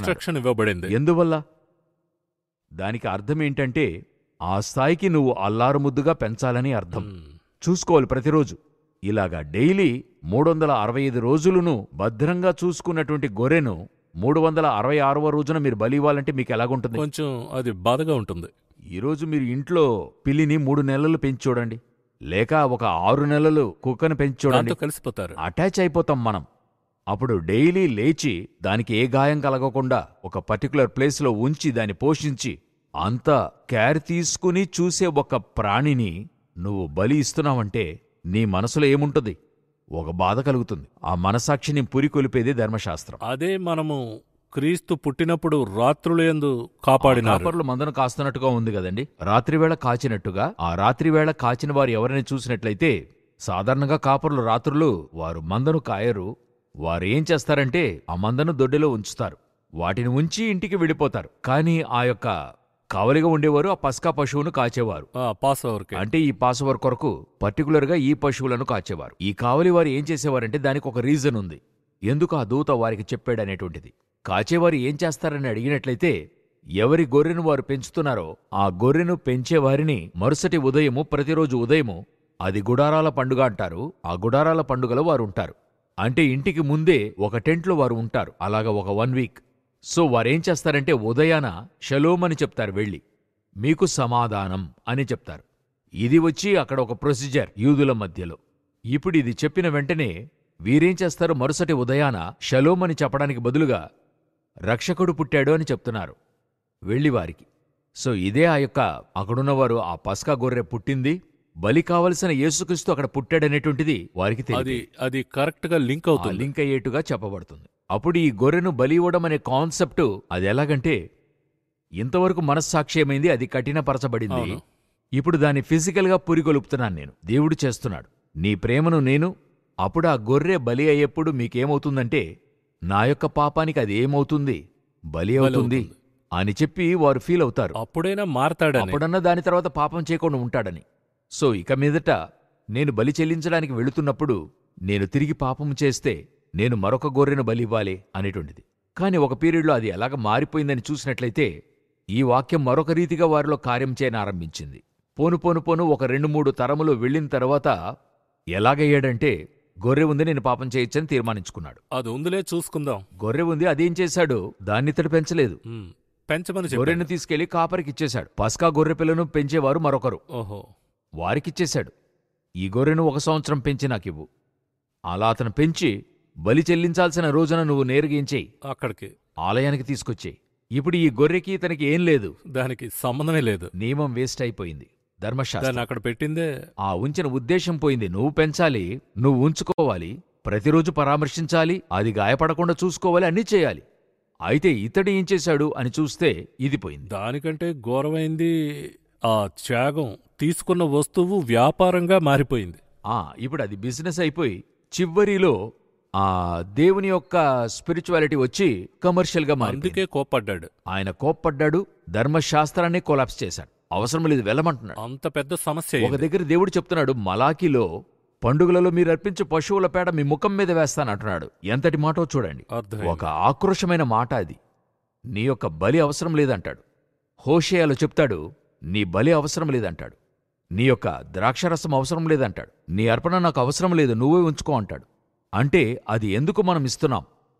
Instruction ఇవ్వబడింది ఎందువల్ల దానికి అర్థం ఏంటంటే ఆ స్థాయికి నువ్వు అల్లారుముద్దుగా పెంచాలని అర్థం మ్మ్. చూసుకోవాలి ప్రతిరోజు ఇలాగా డైలీ మూడు వందల అరవై ఐదు రోజులును భద్రంగా చూసుకున్నటువంటి గొర్రెను మూడు వందల అరవై ఆరవ రోజున మీరు బలి ఇవ్వాలంటే మీకు ఎలాగుంటుంది కొంచెం అది బాధగా ఉంటుంది ఈరోజు మీరు ఇంట్లో పిల్లిని మూడు నెలలు పెంచి చూడండి లేక ఒక ఆరు నెలలు కుక్కను పెంచి చూడండి దాంతో కలిసిపోతారు అటాచ్ అయిపోతాం మనం అప్పుడు డైలీ లేచి దానికి ఏ గాయం కలగకుండా ఒక పర్టికులర్ ప్లేస్లో ఉంచి దాన్ని పోషించి అంత కేర్ తీసుకుని చూసే ఒక ప్రాణిని నువ్వు బలి ఇస్తున్నావంటే నీ మనసులో ఏముంటుంది ఒక బాధ కలుగుతుంది ఆ మనసాక్షిని పురికొలిపేదే ధర్మశాస్త్రం అదే మనము క్రీస్తు పుట్టినప్పుడు రాత్రులందు కాపాడినారు కాపర్లు మందను కాస్తున్నట్టుగా ఉంది కదండి రాత్రివేళ కాచినట్టుగా ఆ రాత్రివేళ కాచిన వారు ఎవరిని చూసినట్లయితే సాధారణంగా కాపర్లు రాత్రులు వారు మందను కాయరు వారు ఏం చేస్తారంటే ఆ మందను దొడ్డిలో ఉంచుతారు వాటిని ఉంచి ఇంటికి వెళ్ళిపోతారు కానీ ఆ యొక్క కావలిగా ఉండేవారు ఆ పస్కా పశువును కాచేవారు పాస్ ఓవర్కి అంటే ఈ పాసవర్ కొరకు పర్టికులర్గా ఈ పశువులను కాచేవారు ఈ కావలి వారు ఏం చేసేవారంటే దానికి ఒక రీజన్ ఉంది ఎందుకు ఆ దూత వారికి చెప్పాడనేటువంటిది కాచేవారు ఏం చేస్తారని అడిగినట్లయితే ఎవరి గొర్రెను వారు పెంచుతున్నారో ఆ గొర్రెను పెంచేవారిని మరుసటి ఉదయము ప్రతిరోజు ఉదయము అది గుడారాల పండుగ అంటారు ఆ గుడారాల పండుగలో వారు ఉంటారు అంటే ఇంటికి ముందే ఒక టెంట్లో వారు ఉంటారు అలాగా ఒక వన్ వీక్ సో వారేం చేస్తారంటే ఉదయాన షలోమ్ అని చెప్తారు వెళ్ళి మీకు సమాధానం అని చెప్తారు ఇది వచ్చి అక్కడ ఒక ప్రొసీజర్ యూదుల మధ్యలో ఇప్పుడు ఇది చెప్పిన వెంటనే వీరేం చేస్తారు మరుసటి ఉదయాన షలోమ్ అని చెప్పడానికి బదులుగా రక్షకుడు పుట్టాడు అని చెప్తున్నారు వెళ్ళి వారికి సో ఇదే ఆ యొక్క అక్కడున్నవారు ఆ పస్కా గొర్రె పుట్టింది బలి కావలసిన యేసుక్రీస్తు అక్కడ పుట్టాడనేటువంటిది వారికి అది తెలియదు అది కరెక్ట్ గా లింక్ ఆ అవుతుంది లింక్ అయ్యేట్టుగా చెప్పబడుతుంది అప్పుడు ఈ గొర్రెను బలి ఇవ్వడం అనే కాన్సెప్ట్ అది ఎలాగంటే ఇంతవరకు మనస్సాక్ష్యమైంది అది కఠినపరచబడింది అవును. ఇప్పుడు దాన్ని ఫిజికల్గా పురిగొలుపుతున్నాను నేను దేవుడు చేస్తున్నాడు నీ ప్రేమను నేను అప్పుడు ఆ గొర్రె బలి అయ్యేప్పుడు మీకేమవుతుందంటే నా యొక్క పాపానికి అది ఏమవుతుంది బలి అవుతుంది అవుతుంది. అని చెప్పి వారు ఫీల్ అవుతారు అప్పుడైనా మారతాడని అప్పుడన్నా దాని తర్వాత పాపం చేయకుండా ఉంటాడని సో ఇక మీదట నేను బలి చెల్లించడానికి వెళుతున్నప్పుడు నేను తిరిగి పాపం చేస్తే నేను మరొక గొర్రెను బలి ఇవ్వాలి అనేటువంటిది కాని ఒక పీరియడ్లో అది ఎలాగ మారిపోయిందని చూసినట్లయితే ఈ వాక్యం మరొక రీతిగా వారిలో కార్యం చేయని ఆరంభించింది పోను పోను పోను ఒక రెండు మూడు తరములు వెళ్ళిన తర్వాత ఎలాగయ్యాడంటే గొర్రె ఉంది నేను పాపం చేయొచ్చని తీర్మానించుకున్నాడు అది ఉందిలే చూసుకుందాం గొర్రె ఉంది అదేం చేశాడు దాన్ని ఇతడు పెంచలేదు మ్మ్. పెంచమని చెప్పాడు గొర్రెను తీసుకెళ్లి కాపరికిచ్చేశాడు పస్కా గొర్రె పిల్లను పెంచేవారు మరొకరు ఓహో వారికిచ్చేశాడు ఈ గొర్రెను ఒక సంవత్సరం పెంచి నాకివ్వు అలా అతను పెంచి బలి చెల్లించాల్సిన రోజున నువ్వు నేరుగా ఏం చెయ్యి అక్కడికి ఆలయానికి తీసుకొచ్చేయి ఇప్పుడు ఈ గొర్రెకి ఇతనికి ఏం లేదు దానికి సంబంధమే లేదు నియమం వేస్ట్ అయిపోయింది దాన్ని ధర్మశాస్త్రం అక్కడ పెట్టిందే ఆ ఉంచిన ఉద్దేశం పోయింది నువ్వు పెంచాలి నువ్వు ఉంచుకోవాలి ప్రతిరోజు పరామర్శించాలి అది గాయపడకుండా చూసుకోవాలి అన్నీ చేయాలి అయితే ఇతడు ఏం చేశాడు అని చూస్తే ఇది పోయింది దానికంటే ఘోరమైంది ఆ త్యాగం తీసుకున్న వస్తువు వ్యాపారంగా మారిపోయింది ఆ ఇప్పుడు అది బిజినెస్ అయిపోయి చివరిలో ఆ దేవుని యొక్క స్పిరిచువాలిటీ వచ్చి కమర్షియల్గా మారింది అందుకే కోప్పడ్డాడు ఆయన కోప్పడ్డాడు ధర్మశాస్త్రాన్ని కొలాప్స్ చేశాడు అవసరం లేదు వెళ్ళమంటున్నాడు అంత పెద్ద సమస్య ఒక ఇది. దగ్గర దేవుడు చెప్తున్నాడు మలాకిలో పండుగలలో మీరు అర్పించే పశువుల పేడ మీ ముఖం మీద వేస్తానంటున్నాడు ఎంతటి మాటో చూడండి అర్థమైంది. ఒక ఆక్రోశమైన మాట అది నీ యొక్క బలి అవసరం లేదంటాడు హోషేయాలో చెప్తాడు నీ బలి అవసరం లేదంటాడు నీ యొక్క ద్రాక్షరసం అవసరం లేదంటాడు నీ అర్పణ నాకు అవసరం లేదు నువ్వే ఉంచుకో అంటాడు అంటే అది ఎందుకు మనం ఇస్తున్నాం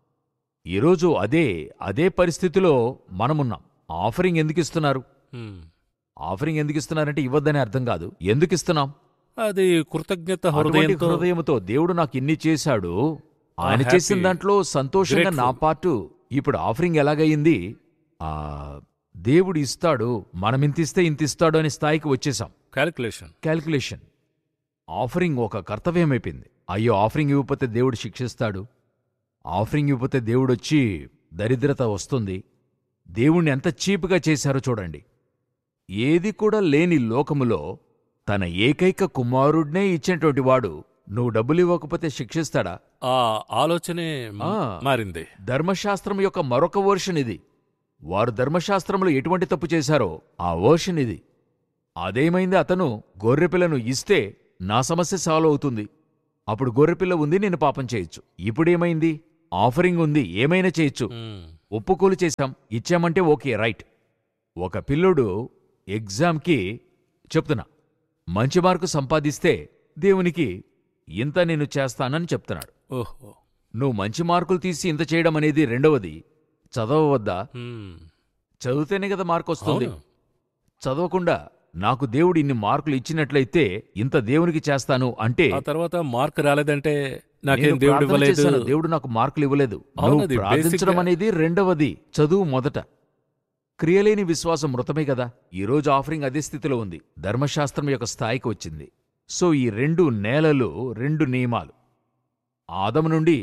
ఈరోజు అదే అదే పరిస్థితిలో మనమున్నాం ఆఫరింగ్ ఎందుకు ఇస్తున్నారు మ్మ్. ఆఫరింగ్ ఎందుకు ఇస్తున్నారంటే ఇవ్వద్దని అర్థం కాదు ఎందుకు ఇస్తున్నాం అది కృతజ్ఞత అటువంటి హృదయంతో హృదయంతో దేవుడు నాకు ఇన్ని చేశాడు ఆయన happy. చేసిన దాంట్లో సంతోషంగా నా Grateful. పార్టు ఇప్పుడు ఆఫరింగ్ ఎలాగయ్యింది ఆ దేవుడు ఇస్తాడు మనం ఇంత ఇస్తే ఇంత ఇస్తాడు అనే స్థాయికి వచ్చేసాం క్యాలిక్యులేషన్ క్యాల్కులేషన్ ఆఫరింగ్ ఒక కర్తవ్యం అయిపోయింది అయ్యో ఆఫరింగ్ ఇవ్వకపోతే దేవుడు శిక్షిస్తాడు ఆఫరింగ్ ఇవ్వకపోతే దేవుడు వచ్చి దరిద్రత వస్తుంది దేవుణ్ణి ఎంత చీపుగా చేశారో చూడండి ఏది కూడా లేని లోకములో తన ఏకైక కుమారుడినే ఇచ్చినటువంటి వాడు నువ్వు డబ్బులు ఇవ్వకపోతే శిక్షిస్తాడా ఆ ఆలోచనే మ- ఆ. మారింది ధర్మశాస్త్రం యొక్క మరొక వర్షన్ ఇది వారు ధర్మశాస్త్రంలో ఎటువంటి తప్పు చేశారో ఆ వర్షన్ ఇది అదేమైంది అతను గొర్రెపిల్లను ఇస్తే నా సమస్య సాల్వ్ అవుతుంది అప్పుడు గొర్రెపిల్ల ఉంది నేను పాపం చేయొచ్చు ఇప్పుడేమైంది ఆఫరింగ్ ఉంది ఏమైనా చేయొచ్చు మ్మ్. ఒప్పుకోలు చేశాం ఇచ్చామంటే ఓకే రైట్ ఒక పిల్లోడు ఎగ్జామ్కి చెప్తున్నా మంచి మార్కు సంపాదిస్తే దేవునికి ఇంత నేను చేస్తానని చెప్తున్నాడు ఓహో నువ్వు మంచి మార్కులు తీసి ఇంత చేయడం అనేది రెండవది చదవవద్దా హ్మ్. చదివితేనే కదా మార్కు వస్తుంది అవును చదవకుండా నాకు దేవుడు ఇన్ని మార్కులు ఇచ్చినట్లయితే ఇంత దేవునికి చేస్తాను అంటే ఆ తర్వాత మార్క్ రాలేదంటే నాకేం నేను దేవుడు ప్రార్థన ఇవ్వలేదు చేశాను, దేవుడు నాకు మార్కులు ఇవ్వలేదు అవును, నువ్వు అది ప్రార్థించడం basic గా- అనేది రెండవది చదువు మొదట క్రియలేని విశ్వాసం మృతమే కదా ఈ రోజు ఆఫరింగ్ అదే స్థితిలో ఉంది ధర్మశాస్త్రం యొక్క స్థాయికి వచ్చింది సో ఈ రెండు నేలలు రెండు నియమాలు ఆదము నుండి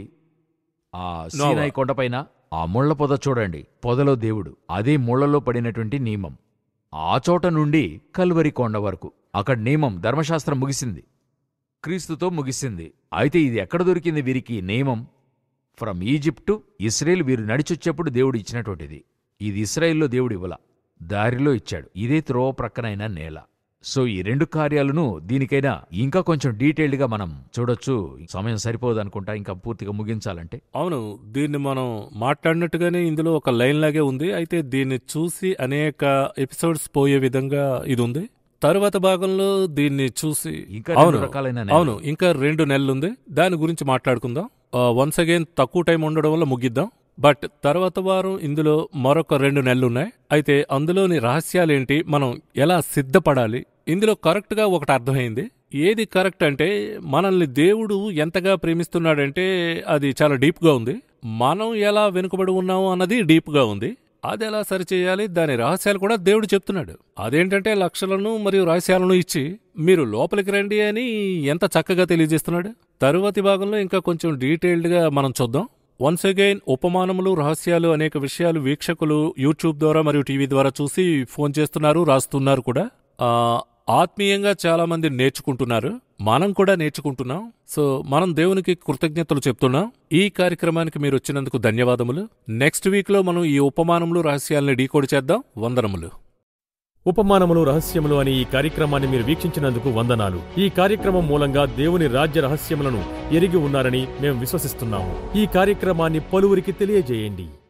ఆ సీనాయి కొండపైన ఆ ముళ్ళ పొద చూడండి పొదలో దేవుడు అదే ముళ్ళలో పడినటువంటి నియమం ఆ చోట నుండి కల్వరి కొండ వరకు అక్కడ నియమం ధర్మశాస్త్రం ముగిసింది క్రీస్తుతో ముగిసింది అయితే ఇది ఎక్కడ దొరికింది వీరికి నియమం ఫ్రమ్ ఈజిప్ట్ టు ఇస్రాయేల్ వీరు నడిచొచ్చేప్పుడు దేవుడు ఇచ్చినటువంటిది ఇది ఇస్రాయేల్లో దేవుడు ఇవ్వల దారిలో ఇచ్చాడు ఇదే త్రోవ ప్రక్కనైన నేల సో ఈ రెండు కార్యాలను దీనికైనా ఇంకా కొంచెం డీటెయిల్డ్గా మనం చూడొచ్చు సమయం సరిపోదు అనుకుంటా ఇంకా పూర్తిగా ముగించాలంటే అవును దీన్ని మనం మాట్లాడినట్టుగానే ఇందులో ఒక లైన్ లాగే ఉంది అయితే దీన్ని చూసి అనేక ఎపిసోడ్స్ పోయే విధంగా ఇది ఉంది తరువాత భాగంలో దీన్ని చూసి ఇంకా రెండు అవును రకాలైన నేలలు. అవును ఇంకా రెండు నెలలు ఉంది దాని గురించి మాట్లాడుకుందాం వన్స్ అగైన్ తక్కువ టైం ఉండడం వల్ల ముగిద్దాం బట్ తర్వాత వారం ఇందులో మరొక రెండు నెలలు ఉన్నాయి అయితే అందులోని రహస్యాలేంటి మనం ఎలా సిద్ధపడాలి ఇందులో కరెక్ట్ గా ఒకటి అర్థమైంది ఏది కరెక్ట్ అంటే మనల్ని దేవుడు ఎంతగా ప్రేమిస్తున్నాడంటే అది చాలా డీప్ గా ఉంది మనం ఎలా వెనుకబడి ఉన్నాము అన్నది డీప్ గా ఉంది అది ఎలా సరిచేయాలి దాని రహస్యాలు కూడా దేవుడు చెప్తున్నాడు అదేంటంటే లక్షలను మరియు రహస్యాలను ఇచ్చి మీరు లోపలికి రండి అని ఎంత చక్కగా తెలియజేస్తున్నాడు తరువాతి భాగంలో ఇంకా కొంచెం డీటెయిల్డ్ గా మనం చూద్దాం వన్స్ అగైన్ ఉపమానములు రహస్యాలు అనేక విషయాలు వీక్షకులు యూట్యూబ్ ద్వారా మరియు టీవీ ద్వారా చూసి ఫోన్ చేస్తున్నారు రాస్తున్నారు కూడా ఆ, ఆత్మీయంగా చాలా మంది నేర్చుకుంటున్నారు మనం కూడా నేర్చుకుంటున్నాం సో మనం దేవునికి కృతజ్ఞతలు చెప్తున్నాం ఈ కార్యక్రమానికి మీరు వచ్చినందుకు ధన్యవాదములు నెక్స్ట్ వీక్ లో మనం ఈ ఉపమానములు రహస్యాలను డీకోడ్ చేద్దాం వందనములు ఉపమానములు రహస్యములు అనే ఈ కార్యక్రమాన్ని మీరు వీక్షించినందుకు వందనాలు ఈ కార్యక్రమం మూలంగా దేవుని రాజ్య రహస్యములను ఎరిగి ఉన్నారని మేము విశ్వసిస్తున్నాము ఈ కార్యక్రమాన్ని పలువురికి తెలియజేయండి